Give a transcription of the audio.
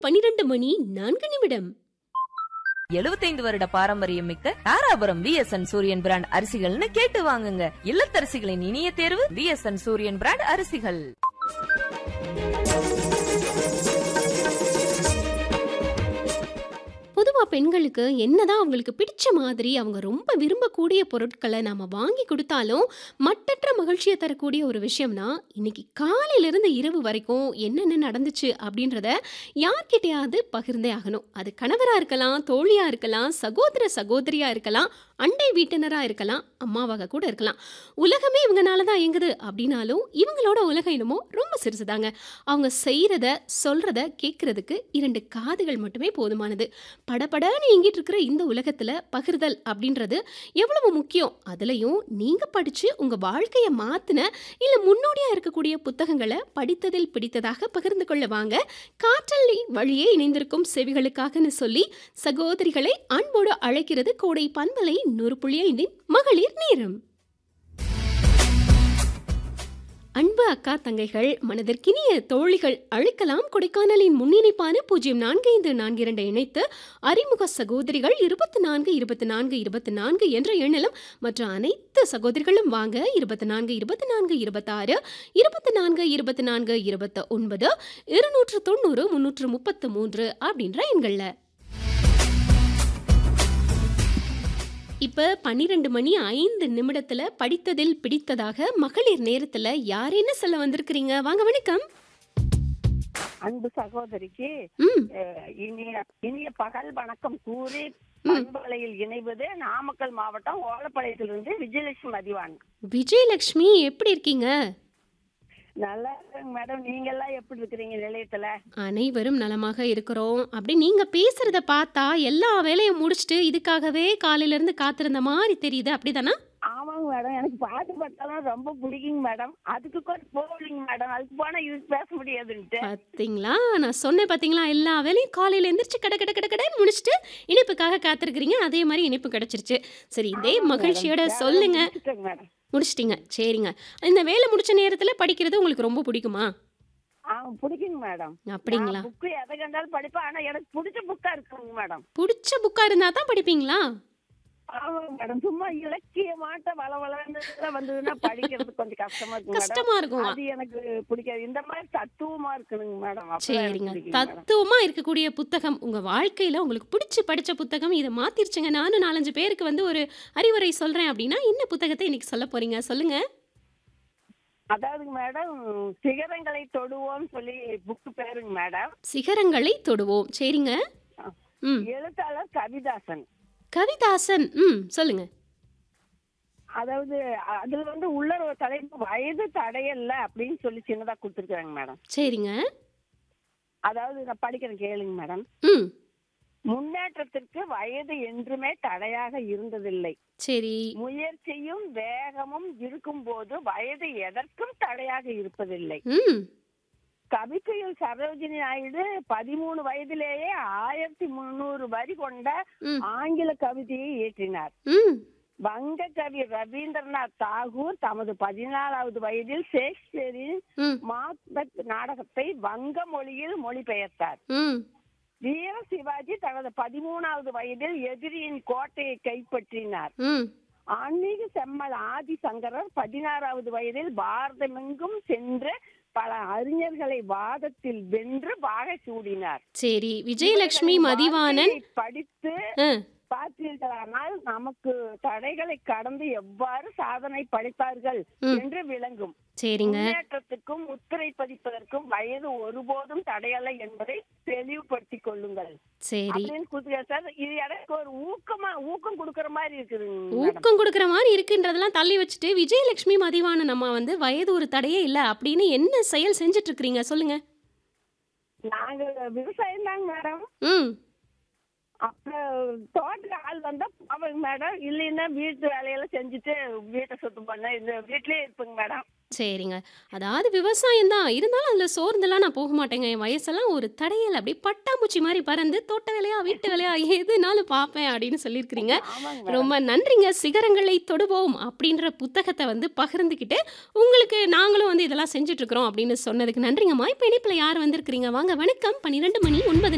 பனிரெண்டு மணி நான்கு நிமிடம் 75 வருட பாரம்பரியம் மிக்க தாராபுரம் விஎஸ்என் சூரியன் பிராண்ட் அரிசிகள்னு கேட்டு வாங்குங்க இல்லத்தரசிகளின் இனிய தேர்வு விஎஸ்என் சூரியன் பிராண்ட் அரிசிகள் பொதுவா பெண்களுக்கு என்னதான் அவங்களுக்கு பிடிச்ச மாதிரி அவங்க ரொம்ப விரும்பக்கூடிய பொருட்களை நாம வாங்கி கொடுத்தாலும் மட்டற்ற மகிழ்ச்சியை தரக்கூடிய ஒரு விஷயம்னா இன்னைக்கு காலையில இருந்து இரவு வரைக்கும் என்னென்ன நடந்துச்சு அப்படின்றத யார்கிட்டயாவது பகிர்ந்தே ஆகணும் அது கணவரா இருக்கலாம் தோழியா இருக்கலாம் சகோதர சகோதரியா இருக்கலாம் அண்டை வீட்டினரா இருக்கலாம் அம்மாவாக கூட இருக்கலாம் உலகமே இவங்கனால தான் இயங்குது அப்படின்னாலும் இவங்களோட உலகம் என்னமோ ரொம்ப சிறுசுதாங்க அவங்க செய்யறத சொல்றத கேட்கறதுக்கு இரண்டு காதுகள் மட்டுமே போதுமானது படபடன்னு இயங்கிட்டு இருக்கிற இந்த உலகத்துல பகிர்தல் அப்படின்றது எவ்வளவு முக்கியம் அதுலயும் நீங்க படிச்சு உங்க வாழ்க்கைய மாத்தின இல்ல முன்னோடியா இருக்கக்கூடிய புத்தகங்களை படித்ததில் பிடித்ததாக பகிர்ந்து கொள்ள வாங்க காற்றலை வழியே இணைந்திருக்கும் செவிகளுக்காகன்னு சொல்லி சகோதரிகளை அன்போடு அழைக்கிறது கோடை பண்பலை நூறு புள்ளி ஐந்தின் மகளிர் நேரம் அன்பு அக்கா தங்கைகள் மனதிற்கினிய தோழிகள் அழைக்கலாம் கொடைக்கானலின் முன்னிணைப்பான பூஜ்ஜியம் நான்கு ஐந்து நான்கு இரண்டை இணைத்து அறிமுக சகோதரிகள் இருபத்தி நான்கு இருபத்தி நான்கு இருபத்தி நான்கு என்ற எண்ணிலும் மற்ற அனைத்து சகோதரிகளும் வாங்க இருபத்தி நான்கு இருபத்தி நான்கு இருபத்தாறு இருபத்தி நான்கு இருபத்தி நான்கு இருபத்தி ஒன்பது இருநூற்று தொண்ணூறு முன்னூற்று முப்பத்து மூன்று அப்படின்ற எண்கள்ல இப்ப பன்னிரெண்டு மணி ஐந்து நிமிடத்துல படித்ததில் பிடித்ததாக மகளிர் நேரத்துல யார் என்ன சொல்ல வந்திருக்கிறீங்க வாங்க வணக்கம் அன்பு சகோதரிக்கு ம் அஹ், இனிய இனிய பகல் வணக்கம் கூறி பண்பலையில் இணைவது நாமக்கல் மாவட்டம் ஓலப்பாளையத்திலிருந்து விஜயலட்சுமி மதிவான் விஜயலட்சுமி எப்படி இருக்கீங்க நல்லா இருக்கேங்க மேடம் நீங்க எல்லாம் எப்படி இருக்கிறீங்க நிலையத்துல அனைவரும் நலமாக இருக்கிறோம் அப்படி நீங்க பேசுறத பார்த்தா எல்லா வேலையும் முடிச்சுட்டு இதுக்காகவே காலையில இருந்து காத்திருந்த மாதிரி தெரியுது அப்படிதானா ஆமாங்க மேடம் எனக்கு பாட்டு பாட்டெல்லாம் ரொம்ப பிடிக்குங்க மேடம் அதுக்கு கூட போகலிங்க மேடம் அதுக்கு போனா இது பேச முடியாதுன்ட்டு பாத்தீங்களா நான் சொன்னேன் பாத்தீங்களா எல்லா வேலையும் காலையில எந்திரிச்சு கட கட கட கடன்னு முடிச்சுட்டு இனிப்புக்காக காத்திருக்கிறீங்க அதே மாதிரி இனிப்பு கிடைச்சிருச்சு சரி இதே ஆமாங்க மகிழ்ச்சியோட மேடம். சொல்லுங்க வேலை முடிச்சிட்டேங்க மேடம் முடிச்சிட்டீங்க சரிங்க இந்த வேலை முடிச்ச நேரத்துல படிக்கிறது உங்களுக்கு ரொம்ப பிடிக்குமா ஆ பிடிக்குங்க மேடம் அப்படிங்களா புக்கு எதை கண்டாலும் படிப்பேன் ஆனா எனக்கு பிடிச்ச புக்கா இருக்குங்க மேடம் பிடிச்ச புக்கா இருந்தா தான் படிப்பீங்களா ஆமாங்க மேடம் சும்மா இலக்கியமாட்ட வள வளர்ந்து வந்ததுன்னா படிக்கிறது கொஞ்சம் கஷ்டமா இருக்கு மேடம் கஷ்டமா இருக்குமா அது எனக்கு பிடிக்காது இந்த மாதிரி தத்துவமா இருக்கணுங்க மேடம் அப்பதான் எனக்கு சரிங்க பிடிக்குங்க மேடம். தத்துவமா இருக்கக்கூடிய புத்தகம் உங்க வாழ்க்கையில உங்களுக்கு பிடிச்சு படிச்ச புத்தகம் இதை மாத்திருச்சுங்க நானும் நாலஞ்சு பேருக்கு வந்து ஒரு அறிவுரை சொல்றேன் அப்படின்னா என்ன புத்தகத்தை இன்னைக்கு சொல்ல போறீங்க சொல்லுங்க அதாவதுங்க மேடம் சிகரங்களை தொடுவோம்னு சொல்லி புக்கு பேருங்க மேடம் சிகரங்களை தொடுவோம் சரிங்க ம் எழுத்தாளர் கவிதாசன் கவிதாசன் ம் சொல்லுங்க அதாவது அதுல வந்து உள்ள ஒரு தலைப்பு வயது தடையல்ல அப்படின்னு சொல்லி சின்னதா கொடுத்துருக்காங்க மேடம் சரிங்க அதாவது நான் படிக்கிறேன் கேளுங்க மேடம் ம் முன்னேற்றத்திற்கு வயது என்றுமே தடையாக இருந்ததில்லை சரி முயற்சியும் வேகமும் இருக்கும்போது வயது எதற்கும் தடையாக இருப்பதில்லை ம் கவிக்குயில் சரோஜினி நாயுடு பதிமூணு வயதிலேயே ஆயிரத்தி முந்நூறு வரி கொண்ட ம் ஆங்கில கவிதையை இயற்றினார் ம் வங்க கவி ரவீந்திரநாத் தாகூர் தமது பதினாலாவது வயதில் ஷேக்ஸ்பியரின் ம் மாக்பெத் நாடகத்தை வங்க மொழியில் மொழிபெயர்த்தார் ம் வீர சிவாஜி தனது பதிமூணாவது வயதில் எதிரியின் கோட்டையை கைப்பற்றினார் ம் ஆன்மீக செம்மல் ஆதி சங்கரர் பதினாறாவது வயதில் பாரதமெங்கும் சென்று பல அறிஞர்களை வாதத்தில் வென்று வாகை சூடினார் சரி விஜயலட்சுமி இவர்களின் மதிவாணன் வாழ்க்கையை படித்து ஆ பார்த்தீர்களானால் நமக்கு தடைகளை கடந்து எவ்வாறு சாதனை படைத்தார்கள் ம். என்று விளங்கும் சரிங்க முன்னேற்றத்துக்கும் முத்திரை பதிப்பதற்கும் வயது ஒருபோதும் தடையல்ல என்பதை தெளிவுபடுத்திக் கொள்ளுங்கள் சரி அப்படின்னு கொடுத்துருக்காரு சார் இது எனக்கு ஒரு ஊக்கமா ஊக்கம் கொடுக்கற மாதிரி இருக்குதுங்க மேடம் ஊக்கம் கொடுக்குற மாதிரி இருக்குன்றதெல்லாம் தள்ளி வச்சுட்டு விஜயலட்சுமி மதிவாணன் அம்மா வந்து வயது ஒரு தடையே இல்லை அப்படின்னு என்ன செயல் செஞ்சுட்டு இருக்கிறீங்க சொல்லுங்க நாங்க விவசாயம் தாங்க மேடம் ம் அப்புறம் தோட்டத்துக்கு ஆள் வந்தா போவேங்க மேடம் இல்லைன்னா வீட்டு வேலையெல்லாம் செஞ்சுட்டு வீட்டை சுத்தம் பண்ண இந்த வீட்லயே இருப்பேங்க மேடம் சரிங்க அதாவது விவசாயம் தான் இருந்தாலும் அதில் சோர்ந்தெல்லாம் நான் போக மாட்டேங்க என் வயசெல்லாம் ஒரு தடையல் அப்படி பட்டாம்பூச்சி மாதிரி பறந்து தோட்ட வேலையா வீட்டு வேலையா எதுனாலும் பார்ப்பேன் அப்படின்னு சொல்லியிருக்கிறீங்க ஆமாங்க மேடம் ரொம்ப நன்றிங்க சிகரங்களை தொடுவோம் அப்படின்ற புத்தகத்தை வந்து பகிர்ந்துக்கிட்டு உங்களுக்கு நாங்களும் வந்து இதெல்லாம் செஞ்சுட்டு இருக்கிறோம் அப்படின்னு சொன்னதுக்கு நன்றிங்கம்மா இப்போ இணைப்பில் யார் வந்திருக்கிறீங்க வாங்க வணக்கம் பன்னிரெண்டு மணி ஒன்பது